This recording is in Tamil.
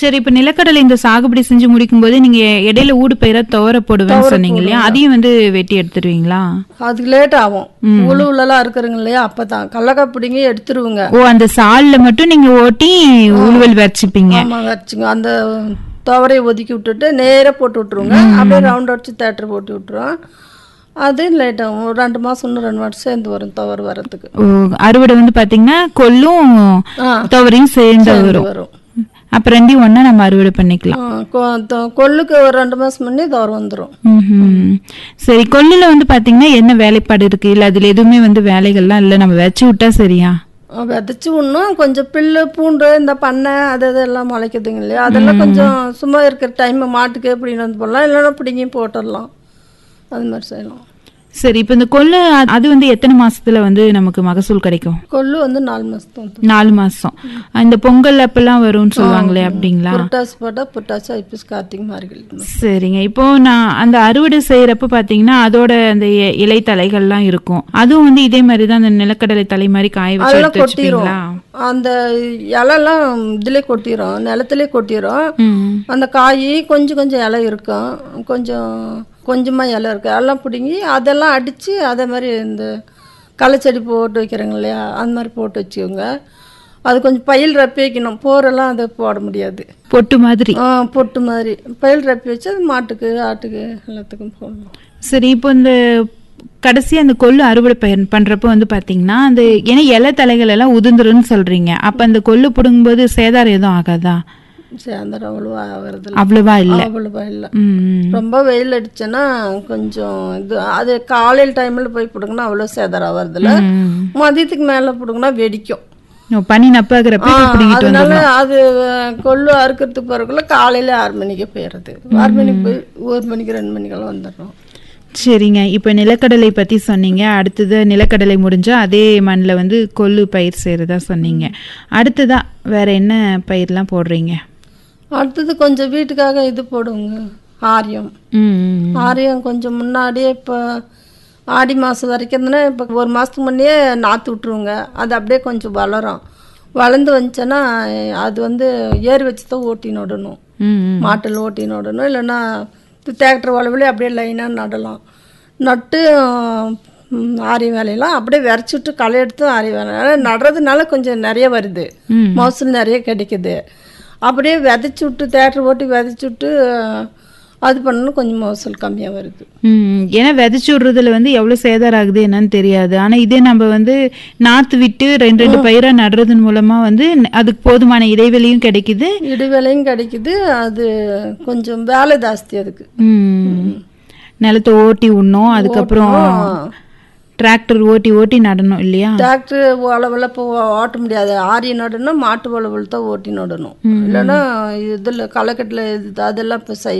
சரி இப்ப நிலக்கடலை இந்த சாகுபடி செஞ்சு முடிக்கும் போது நீங்க இடையில ஊடு பயிரா துவர போடுவேன்னு சொன்னீங்க இல்லையா அதையும் வந்து வெட்டி எடுத்துருவீங்களா அதுக்கு லேட் ஆகும் உழுவுலலாம் இருக்கிறங்க இல்லையா அப்பதான் கடலக்காய் பிடிங்கி எடுத்துருவுங்க ஓ அந்த சால்ல மட்டும் நீங்க ஓட்டி உழுவல் வச்சுப்பீங்க ஆமா வச்சுங்க அந்த துவரையை ஒதுக்கி விட்டுட்டு நேரா போட்டு விட்டுருவோங்க அப்படியே ரவுண்ட் அடிச்சு தேட்டர் போட்டு விட்டுருவோம் அது லேட் ஆகும் ஒரு ரெண்டு மாசம் இன்னும் ரெண்டு மாசம் சேர்ந்து வரும் துவர் வரத்துக்கு ஓ, அறுவடை வந்து பாத்தீங்கன்னா கொல்லும் ஆ துவரையும் சேர்ந்து வரும் வரும் அப்ப ரெண்டையும் ஒண்ணா நம்ம அறுவடை பண்ணிக்கலாம் ஆ, கொ- தொ- கொள்ளுக்கு ஒரு ரெண்டு மாசம் முன்னே துவர் வந்துடும் ம்ஹும். சரி கொல்லுல வந்து பாத்தீங்கன்னா என்ன வேலைப்பாடு இருக்கு இல்ல அதுல எதுவுமே வந்து வேலைகள்லாம் இல்ல நம்ம வச்சு விட்டா சரியா விதைச்சு இன்னும் கொஞ்சம் பில்லு பூண்டு இந்த பண்ணை அது இதெல்லாம் முளைக்குதுங்க இல்லையா அதெல்லாம் கொஞ்சம் சும்மா இருக்கிற டைம் மாட்டுக்கு இப்படின்னு வந்து போடலாம் இல்லைன்னா பிடிங்கி போட்டுடலாம் அது மாதிரி செய்யலாம் சரி இப்ப இந்த கொள்ளு அ- அது வந்து எத்தனை மாசத்துல வந்து நமக்கு மகசூல் கிடைக்கும் கொள்ளு வந்து நாலு மாசத்து வந்து நாலு மாசம் இந்த பொங்கல் அப்பெல்லாம் வரும்னு சொல்லுவாங்களே அப்படிங்களா புரட்டாசி போட்டால் புரட்டாசி ஐப்பசி கார்த்திகை மார்கழி சரிங்க இப்போ நான் அந்த அறுவடை செய்யறப்ப பாத்தீங்கன்னா அதோட அந்த இ- இலை தலைகள்லாம் இருக்கும் அதுவும் வந்து இதே மாதிரி தான் அந்த நிலக்கடலை தலை மாதிரி காய வச்சு அதெல்லாம் எடுத்து வச்சுப்பீங்களா அந்த இலைலாம் இதிலே கொட்டிரும் நிலத்திலே கொட்டிரும் ம். அந்த காய் கொஞ்சம் கொஞ்சம் இலை இருக்கும் கொஞ்சம் கொஞ்சமாக இலை இருக்கும் எல்லாம் பிடுங்கி அதெல்லாம் அடித்து அதே மாதிரி இந்த களைச்செடி போட்டு வைக்கிறோங்க இல்லையா அந்த மாதிரி போட்டு வச்சுக்கோங்க அது கொஞ்சம் பயில் ரப்பி வைக்கணும் போரெல்லாம் அதை போட முடியாது பொட்டு மாதிரி ஆ, பொட்டு மாதிரி பயில் ரப்பி வச்சு அது மாட்டுக்கு ஆட்டுக்கு எல்லாத்துக்கும் போடணும் சரி இப்போ இந்த கடைசி அந்த கொள்ளு அறுவடை பயிர் பண்றப்ப வந்து பாத்தீங்கன்னா அந்த ஏன்னா இலை தலைகள் எல்லாம் உதிர்ந்துருன்னு சொல்றீங்க அப்ப அந்த கொள்ளு பிடுங்கும்போது சேதாரம் எதுவும் ஆகாதா சேந்தரம் அவ்வளோவா ஆகிறதில்ல அவ்வளவா இல்ல அவ்வளோவா இல்லை ம். ரொம்ப வெயில் அடிச்சேன்னா கொஞ்சம் இது அது காலையில் டைமில் போய் பிடுங்கினா அவ்வளோ சேதாரம் ஆகிறதில்ல ம். மதியத்துக்கு மேலே பிடுங்கினா வெடிக்கும் ஓ, பனி நப்பாகிறப்ப ஆ, இப்ப பிடுங்கிட்டு வந்து அதனால அது அஹ், கொள்ளு அறுக்கிறதுக்கு பிறகுல காலையில் ஆறு மணிக்கு போயிடுறது ஆறு மணிக்கு போய் ஒரு மணிக்கு ரெண்டு மணிக்கெல்லாம் வந்துடுறோம் சரிங்க இப்போ நிலக்கடலை பத்தி சொன்னீங்க அடுத்தது நிலக்கடலை முடிஞ்சா அதே மண்ணில் வந்து கொள்ளு பயிர் செய்யறதா சொன்னீங்க அடுத்ததா வேற என்ன பயிர்லாம் போடுறீங்க அடுத்தது கொஞ்சம் வீட்டுக்காக இது போடுவோங்க ஆரியம் ம், ம். ஆரியம் கொஞ்சம் முன்னாடியே இப்போ ஆடி மாதம் வரைக்கும் இருந்ததுன்னா இப்போ ஒரு மாதத்துக்கு முன்னே நாற்று விட்ருவோங்க அது அப்படியே கொஞ்சம் வளரும் வளர்ந்து வந்துச்சுன்னா அது வந்து ஏர் வச்சு தான் ஓட்டி நடணும் ம், ம். மாட்டில் ஓட்டி நடணும் இல்லைன்னா தேக்டர் வளவிலே அப்படியே லைனாக நடலாம் நட்டு ம், ஆரி வேலையெல்லாம் அப்படியே விரைச்சிட்டு களை எடுத்து ஆரி வேலை அதனால நடுறதுனால கொஞ்சம் நிறைய வருது ம். மகசூல் நிறைய கிடைக்குது அப்படியே விதைச்சி விட்டு தேட்டர் ஓட்டி விதைச்சி விட்டு அது பண்ணணும் கொஞ்சம் மகசூல் கம்மியாக வருது ம், ஏன்னா விதைச்சு விடுறதுல வந்து எவ்வளவு சேதாரம் ஆகுது என்னன்னு தெரியாது ஆனா இதே நம்ம வந்து நாத்து விட்டு ரெண்டு ரெண்டு பயிரா நடுறதன் மூலமா வந்து ந- அதுக்கு போதுமான இடைவெளியும் கிடைக்குது இடுவேலையும் கிடைக்குது அது கொஞ்சம் வேலை ஜாஸ்தி அதுக்கு ம். நிலத்தை ஓட்டி விடணும் அதுக்கப்புறம் டிராக்டர் ஓட்டி ஓட்டி நடணும் இல்லையா டிராக்டர் உழவுல இப்போ ஓட்ட முடியாது ஆரி நடணும் மாட்டு உழவுல தான் ஓட்டி நடணும் இல்லைன்னா இதில் களைக்கட்டில் இது அதெல்லாம் இப்போ செய்ய